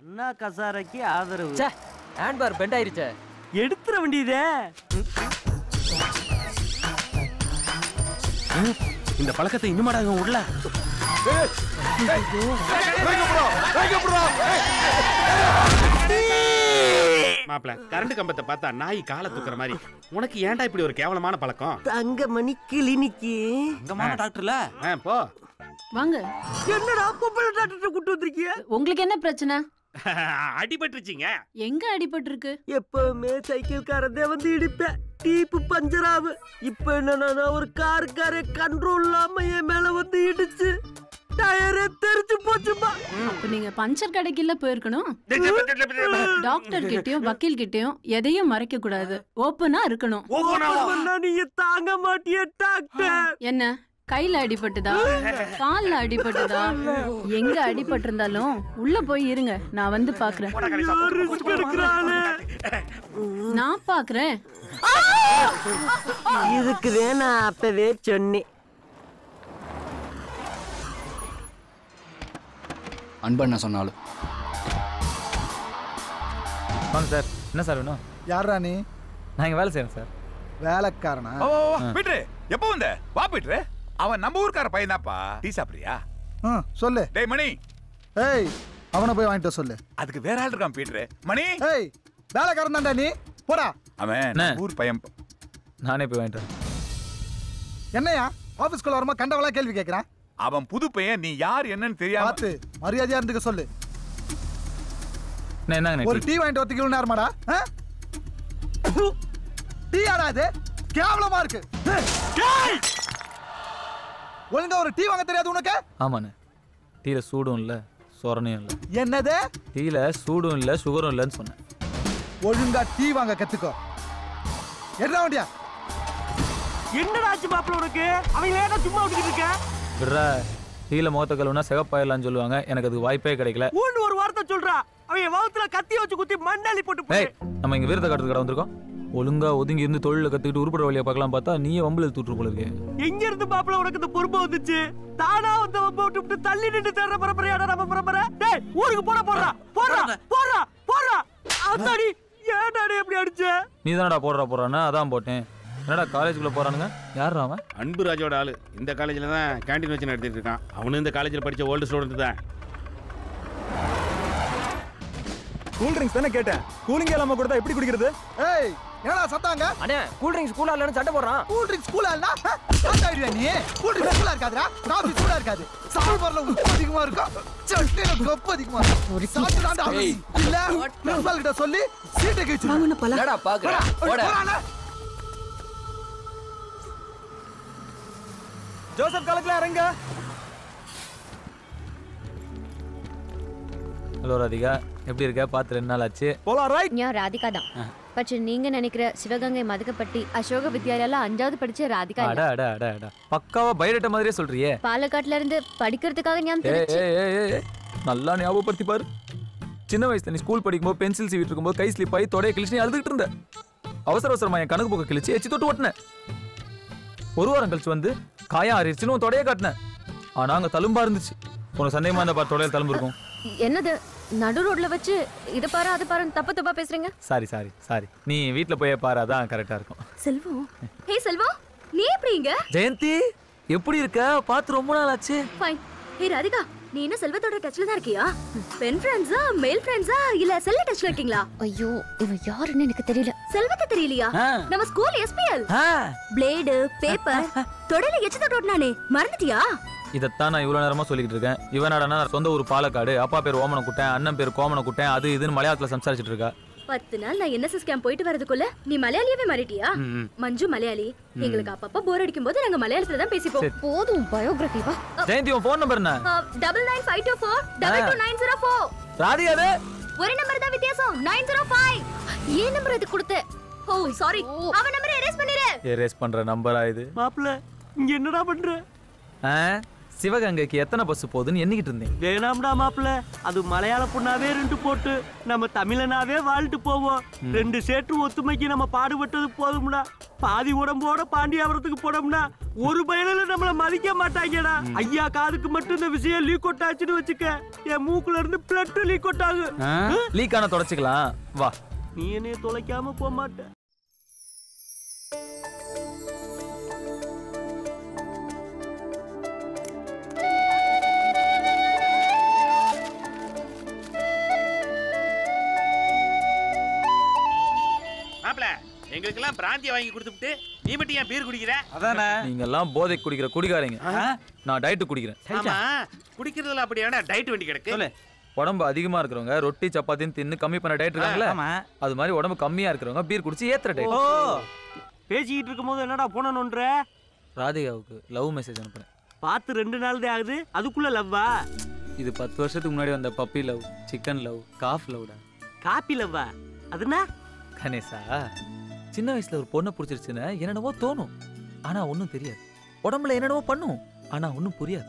அண்ணா கசாரைக்கு ஆதரவு ச்சே handbar bend ஆயிருச்சே எடுத்துற வேண்டியதே இந்த பழக்கத்தை இன்னுமாடா இவன் உள்ள மாப்பிள கரண்ட் கம்பத்தை பார்த்தா நாய் காலை தூக்குற மாதிரி உனக்கு ஏன்டா இப்படி ஒரு கேவலமான பழக்கம் தங்கமணி கிளினிக்கு தங்கமான டாக்டர்ல போ வாங்க என்னடா பொம்பளை டாக்டர் கூட்டு வந்திருக்கிய உங்களுக்கு என்ன பிரச்சனை அடிபட்டுருச்சிங்க எங்க அடிபட்டிருக்கு எப்பவுமே சைக்கிள்காரதே வந்து இடிப்பேன் டீப்பு பஞ்சர் ஆகும் இப்ப என்னன்னா ஒரு காருக்காரே கண்ட்ரோல் இல்லாம என் மேல வந்து இடிச்சு டயரே தெரிச்சு போச்சுமா அப்ப நீங்க பஞ்சர் கடைக்குள்ள போயிருக்கணும் டாக்டர் கிட்டயும் வக்கீல் கிட்டயும் எதையும் மறைக்க கூடாது ஓப்பனா இருக்கணும் பண்ணா நீங்க தாங்க மாட்டிய டாக்டர் என்ன கையில அடிபட்டுதா கால்ல அடிபட்டுதா எங்க அடிபட்டிருந்தாலும் உள்ள போய் இருங்க நான் வந்து பாக்குறேன் ரிஸ்க் எடுக்கிறானே நான் பாக்குறேன் இதுக்கு நான் அப்பவே சொன்னேன் அன்பண்ண சொன்னாலும் வாங்க சார் என்ன சார் வேணும் யாரா நீ நான் இங்கே வேலை செய்கிறேன் சார் வேலைக்காரனா ஓ பீட்ரு எப்போ வந்த வா பீட்ரு அவன் நம்ம ஊர்க்கார பையன்தாப்பா டீ சாப்பிடுறியா ம் சொல்லு டேய் மணி ஏய் அவனை போய் வாங்கிட்டு வர சொல்லு அதுக்கு வேற ஆள் இருக்கான் பீட்ரு மணி ஏய் வேலைக்காரன் தான்டா நீ போடா அவன் அண்ணே. நம்ம ஊர் பையன் நானே போய் வாங்கிட்டு வரேன் என்னையா ஆபீஸ்க்குள்ள வருமா கண்டவளா கேள்வி கேட்கறான் அவன் புது பையன் நீ யார் என்னன்னு தெரியாம பார்த்து மரியாதையா இருந்துக்க சொல்லு நான் என்னங்க ஒரு டீ வாங்கிட்டு வரதுக்கு இவ்வளவு நேரமாடா ஆ? டீ ஆடா இது கேவலமா இருக்கு ஏய்! ஒழுங்கா ஒரு டீ வாங்க தெரியாது உனக்கு ஆமாண்ணே டீயில் சூடும் இல்லை சொரணையும் இல்லை என்னது டீயில் சூடும் இல்லை சுகரும் இல்லைன்னு சொன்னேன் ஒழுங்கா டீ வாங்க கத்துக்கோ என்ன வண்டியா என்னடா ஆச்சு மாப்பிள்ள உனக்கு அவங்க ஏடா சும்மா விட்டுக்கிட்டு இருக்க விட்றா டீயில் முகத்த கழுவுனா சிகப்பாயிடலாம்னு சொல்லுவாங்க எனக்கு அதுக்கு வாய்ப்பே கிடைக்கல ஊன்னு ஒரு வார்த்தை சொல்றா அவங்க வகுத்துல கத்தி வச்சு குத்தி மண்ணாளி போட்டு ஏய் நம்ம இங்கே விருத கட்டுறது கடை வந்திருக்கோம் ஒழுங்கா ஒதுங்கி இருந்து தொழில கற்றுக்கிட்டு உருப்பட வழியை பார்க்கலாம் பார்த்தா நீயே வம்பில் தூட்டு போல இருக்கே எங்க இருந்து மாப்பிள்ள உனக்கு இந்த பொறுப்பு வந்துச்சு தானா வந்து வம்ப விட்டு விட்டு தள்ளி நின்று தேடுற பரம்பரையாடா நம்ம பரம்பரை டேய் ஊருக்கு போட போடுறா போடுறா போடுறா போடுறா அத்தாடி ஏன்டாடி எப்படி அடிச்ச நீ தானடா போடுறா போடுறான்னு அதான் போட்டேன் என்னடா காலேஜுக்குள்ளே போகிறானுங்க யார் அவன் அன்பு ராஜோட ஆளு இந்த காலேஜில் தான் கேண்டீன் வச்சு நடத்திட்டு இருக்கான் அவனும் இந்த காலேஜில் படிச்ச ஓல்டு ஸ்டூடெண்ட் தான் கூல் ட்ரிங்க்ஸ் தானே கேட்டேன் கூலிங் இல்லாம கொடுத்தா எப்படி குடிக்கிறது ஏய் என்னடா சத்தாங்க அண்ணே கூல் ட்ரிங்க்ஸ் கூலா இல்லைன்னு சண்டை போடுறான் கூல் ட்ரிங்க்ஸ் கூலா இல்ல சாப்பிட்டாயிடுவா நீ கூல் ட்ரிங்க்ஸ் கூலா இருக்காதுடா காஃபி சூடா இருக்காது சாம்பார்ல உப்பு அதிகமா இருக்கும் சட்னில கொப்பு அதிகமா இருக்கும் சாப்பிட்டு தாண்டா ஆகணும். இல்ல பிரின்சிபால் கிட்ட சொல்லி சீட்டை கிழிச்சு என்னடா பாக்குற போட ஜோசப் காலத்துல இறங்க ஹலோ ராதிகா எப்படி இருக்க பார்த்து ரெண்டு நாள் ஆச்சு போலாம் ரைட் ഞാൻ രാധിക தான் പക്ഷെ நீங்க நினைக்கிற சிவகங்கை மதுக்கப்பட்டி அசோக வித்யாலயால அஞ்சாவது படிச்ச ராதிகா அட இல்ல அட அட அட பக்காவா பயிரிட்ட மாதிரியே சொல்றியே பாலக்காட்டுல இருந்து படிக்கிறதுக்காக ஞான் ஏய் திருச்சி ஏய் ஏய், ஏய் ஏய். நல்லா ஞாபகப்படுத்தி பாரு சின்ன வயசுல நீ ஸ்கூல் படிக்கும்போது பென்சில் சீவிட்டு இருக்கும்போது கை ஸ்லிப் ஆகி தொடைய கிழிச்சு நீ அழுதுகிட்டு இருந்த அவசர அவசரமா என் கணக்கு புக்க கிழிச்சு எச்சி தொட்டு ஓட்டினேன் ஒரு வாரம் கழிச்சு வந்து காயம் ஆறிடுச்சுன்னு உன் தொடைய காட்டினேன் ஆனா அங்க தழும்பா இருந்துச்சு உனக்கு சந்தேகமா இந்த பாரு தொடையில தழும்பு இருக்கும் என்னது நடு ரோட்ல வச்சு இது பாரு அது பாருன்னு தப்பு தப்பா பேசுறீங்க சாரி சாரி சாரி நீ வீட்ல போய் பாரு அதான் கரெக்டா இருக்கும் செல்வம் ஹே செல்வம் நீ எப்படி இங்க ஜெயந்தி எப்படி இருக்க பார்த்து ரொம்ப நாள் ஆச்சு ஃபைன் ஹே ராதிகா நீ என்ன செல்வத்தோட டச்ல தான் இருக்கியா பென் ஃப்ரெண்ட்ஸா மேல் ஃப்ரெண்ட்ஸா இல்ல செல்ல டச்ல இருக்கீங்களா ஐயோ இவ யாருன்னு எனக்கு தெரியல செல்வத்தை தெரியலையா ஆ. நம்ம ஸ்கூல் எஸ்பிஎல் ஆ, பிளேடு பேப்பர் தொடையில எச்சு தொட்டு ஓட்டினானே மறந்துட்டியா இதைத்தான் நான் இவ்வளவு நேரமா சொல்லிக்கிட்டு இருக்கேன் இவனாடனா சொந்த ஊர் பாலக்காடு அப்பா பேர் ஓமன குட்டேன் அண்ணன் பேர் கோமன குட்டேன் அது இதுன்னு மலையாளத்துல சம்சாரிச்சிட்டு இருக்கா பத்து நாள் நான் என்எஸ்எஸ் கேம்ப் போயிட்டு வரதுக்குள்ள நீ மலையாளியவே மாறிட்டியா ம். மஞ்சு மலையாளி எங்களுக்கு அப்பப்ப போர் அடிக்கும் போது நாங்க மலையாளத்துல தான் பேசிப்போம் சரி. போதும் பயோகிராஃபி வா ஜெயந்தி உன் ஃபோன் நம்பர் என்ன double nine five two four double two nine zero four Radhika அது ஒரு நம்பர் தான் வித்தியாசம் நைன் ஜீரோ ஃபைவ் ஏன் நம்பர் இது கொடுத்த ஓ சாரி அவன் நம்பரை எரேஸ் பண்ணிரு எரேஸ் பண்ற நம்பரா இது மாப்பிள்ள இங்க என்னடா பண்ற ஆ? சிவகங்கைக்கு எத்தனை பஸ் போகுதுன்னு எண்ணிக்கிட்டு இருந்தேன் வேணாம்டா மாப்பிள்ள அது மலையாள பொண்ணாவே ரெண்டு போட்டு நம்ம தமிழனாவே வாழ்ந்துட்டு போவோம் ரெண்டு சேற்று ஒத்துமைக்கு நம்ம பாடுபட்டது போதும்டா பாதி உடம்போட பாண்டியாபுரத்துக்கு போனோம்னா ஒரு பயனில நம்மள மதிக்க மாட்டாங்கடா ஐயா காதுக்கு மட்டும் இந்த விஷயம் லீக் அவுட் ஆச்சுன்னு வச்சுக்க என் மூக்குல இருந்து பிளட் லீக் அவுட் ஆகும் லீக் ஆன தொடச்சிக்கலாம் வா நீ என்னைய தொலைக்காம போக மாட்ட மாப்பிள எங்களுக்கெல்லாம் பிராந்திய வாங்கி கொடுத்துட்டு நீ மட்டும் ஏன் பீர் குடிக்கிற அதானே நீங்க எல்லாம் போதை குடிக்கிற குடிகாரங்க நான் டயட்டு குடிக்கிறேன் ஆமா குடிக்கிறதுல அப்படியான டயட் வண்டி கிடக்கு உடம்பு அதிகமா இருக்கிறவங்க ரொட்டி சப்பாத்தின்னு தின்னு கம்மி பண்ண டயட் இருக்காங்களே ஆமா. அது மாதிரி உடம்பு கம்மியா இருக்கிறவங்க பீர் குடிச்சு ஏத்துற ஓ டயட் பேசிக்கிட்டு இருக்கும்போது என்னடா போனோன்ற ராதிகாவுக்கு லவ் மெசேஜ் அனுப்புறேன் பார்த்து ரெண்டு நாள் தான் ஆகுது அதுக்குள்ள லவ்வா இது பத்து வருஷத்துக்கு முன்னாடி வந்த puppy love chicken love calf லவ்டா காப்பி லவ்வா அதுனா கணேசா சின்ன வயசுல ஒரு பொண்ணை பிடிச்சிருச்சுன்னு என்னென்னவோ தோணும் ஆனா ஒன்றும் தெரியாது உடம்புல என்னென்னவோ பண்ணும் ஆனா ஒன்றும் புரியாது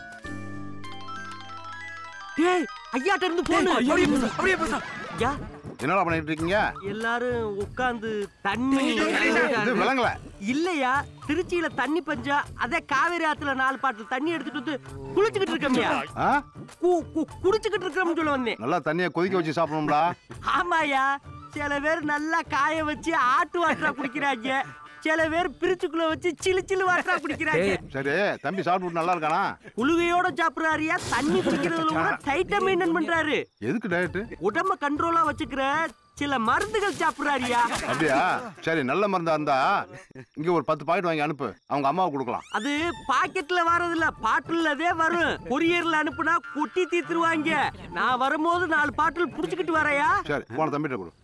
டேய் ஐயாட்ட இருந்து போன் அப்படியே பேசு, அப்படியே பேசு. ஐயா என்னடா பண்ணிட்டு இருக்கீங்க எல்லாரும் உட்கார்ந்து தண்ணி இது விளங்கல இல்லையா திருச்சியில தண்ணி பஞ்சா அதே காவேரி ஆத்துல நாலு பாட்டில் தண்ணி எடுத்துட்டு வந்து குளிச்சுக்கிட்டு இருக்கோம்யா ஆ? கு- கு- குடிச்சுக்கிட்டு இருக்கோம்னு சொல்ல வந்தேன் நல்லா தண்ணியை கொதிக்க வச்சு சாப்பிடணும்டா ஆமாயா சில பேர் நல்லா காய வச்சு ஆட்டு வாட்டரா குடிக்கிறாங்க சில பேர் பிரிச்சுக்குள்ள வச்சு சிலு சிலு வாட்டரா குடிக்கிறாங்க சரி தம்பி சாப்பிட்டு நல்லா இருக்கானா குளுகையோட சாப்பிடுறாருயா தண்ணி குடிக்கிறதுல கூட டைட்டா மெயின்டைன் பண்றாரு எதுக்கு டயட்டு உடம்ப கண்ட்ரோலா வச்சுக்கிற சில மருந்துகள் சாப்பிடுறாருயா அப்படியா சரி நல்ல மருந்தா இருந்தா இங்க ஒரு பத்து பாக்கெட் வாங்கி அனுப்பு அவங்க அம்மாவுக்கு கொடுக்கலாம் அது பாக்கெட்ல வர்றது இல்ல பாட்டில்லதே வரும் கொரியர்ல அனுப்புனா குட்டி தீத்துருவாங்க நான் வரும்போது நாலு பாட்டில் புடிச்சுக்கிட்டு வரையா சரி போன தம்பிட்ட கொடு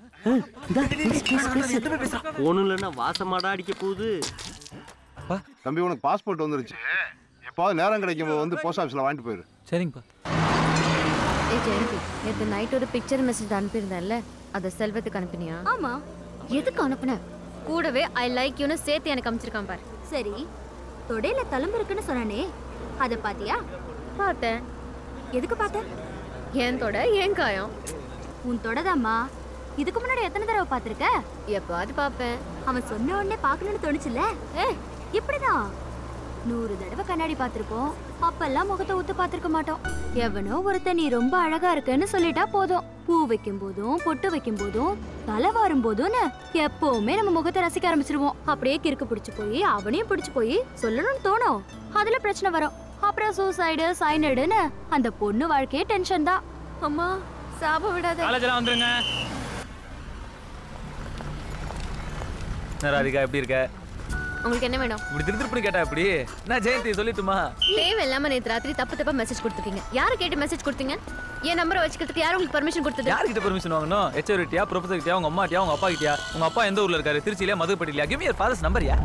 ஒண்ணும் இல்லைன்னா வாசமாடா அடிக்க போகுது தம்பி உனக்கு பாஸ்போர்ட் வந்துருச்சு எப்பாவது நேரம் கிடைக்கும் போது வந்து போஸ்ட் ஆஃபீஸ்ல வாங்கிட்டு போயிரு சரிங்கப்பா ஏய் ஜெயந்தி நேற்று நைட் ஒரு பிக்சர் மெசேஜ் அனுப்பியிருந்தேன்ல அதை செல்வத்துக்கு அனுப்பினியா ஆமா எதுக்கு அனுப்புன கூடவே ஐ லைக் யூன்னு சேர்த்து எனக்கு அனுப்பிச்சிருக்கான் பாரு சரி தொடையில தழும்பு இருக்குன்னு சொன்னானே அதை பாத்தியா பார்த்தேன் எதுக்கு பார்த்த என் தொடை ஏன் காயம் உன் தொடைதாம்மா இதுக்கு முன்னாடி எத்தனை தடவை பார்த்திருக்க எப்பாவது பார்ப்பேன் அவன் சொன்ன உடனே பார்க்கணும்னு தோணுச்சுல்ல ஏ இப்படிதான் நூறு தடவை கண்ணாடி பார்த்திருப்போம் அப்பெல்லாம் முகத்தை ஊத்து பார்த்திருக்க மாட்டோம் எவனோ ஒருத்தன் நீ ரொம்ப அழகா இருக்கன்னு சொல்லிட்டா போதும் பூ வைக்கும் போதும் பொட்டு வைக்கும் போதும் தலை வாரும் போதும்னு எப்பவுமே நம்ம முகத்தை ரசிக்க ஆரம்பிச்சிருவோம் அப்படியே கிறுக்கு பிடிச்சு போய் அவனையும் பிடிச்சு போய் சொல்லணும்னு தோணும் அதுல பிரச்சனை வரும் அப்புறம் சூசைடு சைனடுன்னு அந்த பொண்ணு வாழ்க்கையே டென்ஷன் தான் அம்மா சாப விடாத காலேஜ்லாம் வந்துருங்க என்ன ராதிகா எப்படி இருக்க உங்களுக்கு என்ன வேணும் இப்படி திரு திருப்பி கேட்டா எப்படி நான் ஜெயந்தி சொல்லிட்டுமா தேவையில்லாம நேத்து ராத்திரி தப்பு தப்பா மெசேஜ் கொடுத்துருக்கீங்க யாரு கேட்டு மெசேஜ் கொடுத்தீங்க என் நம்பரை வச்சுக்கிறதுக்கு யார் உங்களுக்கு பர்மிஷன் கொடுத்தது யார்கிட்ட பெர்மிஷன் வாங்கணும் ஹெச்ஓ கிட்டயா ப்ரொஃபசர் கிட்டயா உங்க அம்மா கிட்டயா உங்க அப்பா கிட்டயா உங்க அப்பா எந்த ஊர்ல இருக்காரு திருச்சியில மதுப்பட்டிலையா give me your father's number யா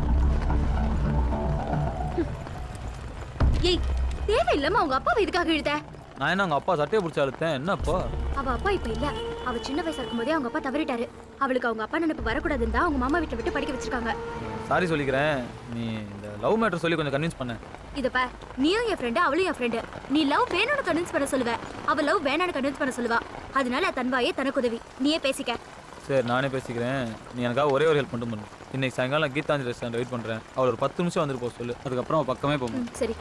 ஏய் தேவையில்லாம அவங்க அப்பாவை இதுக்காக இழுத்த நான் என்ன உங்க அப்பா சட்டையை பிடிச்சி அழுத்தேன் என்ன அப்போ அவ அப்பா இப்ப இல்ல அவ சின்ன வயசா இருக்கும்போதே அவங்க அப்பா தவறிட்டாரு அவளுக்கு அவங்க அப்பா நினைப்பு வரக்கூடாதுன்னு தான் அவங்க மாமா வீட்டை விட்டு படிக்க வச்சிருக்காங்க சாரி சொல்லிக்கிறேன் நீ இந்த லவ் மேட்டர் சொல்லி கொஞ்சம் கன்வின்ஸ் பண்ண இத பா நீயும் என் ஃப்ரெண்டு அவளும் என் ஃப்ரெண்டு நீ லவ் வேணும்னு கன்வின்ஸ் பண்ண சொல்லுவ அவ லவ் வேணாம்னு கன்வின்ஸ் பண்ண சொல்லுவா அதனால தன்வாயே தனக்கு உதவி நீயே பேசிக்க சரி நானே பேசிக்கிறேன் நீ எனக்காக ஒரே ஒரு ஹெல்ப் மட்டும் பண்ணு இன்னைக்கு சாயங்காலம் கீதாஞ்சலி ரெஸ்டாரண்ட் வெயிட் பண்றேன் அவள் ஒரு பத்து நிமிஷம் வந்துட்டு போக சொல்லு அதுக்கப்புறம் அவ பக்கமே போகும் ம், சரி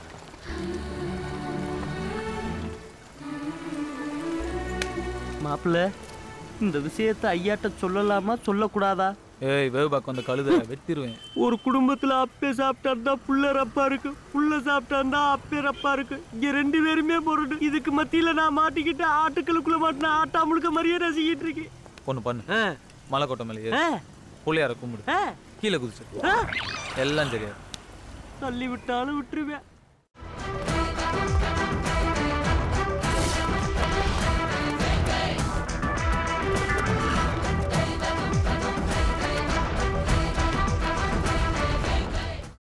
மாப்பிள்ள இந்த விஷயத்தை ஐயாட்ட சொல்லலாமா சொல்லக்கூடாதா ஏய் வேவுபாக்கு வந்த கழுத வெட்டிடுவேன் ஒரு குடும்பத்துல அப்பே சாப்பிட்டா இருந்தா புள்ள ரப்பா இருக்கு புள்ள சாப்பிட்டா இருந்தா அப்பே ரப்பா இருக்கு இங்க ரெண்டு பேருமே போறடு இதுக்கு மத்தியில நான் மாட்டிக்கிட்டு ஆட்டுக்களுக்குள்ள மாட்டின ஆட்டா முழுக்க மாதிரியே ரசிக்கிட்டு இருக்கேன் ஒன்று பண்ணு மலை கொட்டை மேலே ஏறு. ஆ. புள்ளையார கும்பிடு ஆ. கீழே குதிச்சு ஆ. எல்லாம் சரியா தள்ளி விட்டாலும் விட்டுருவேன்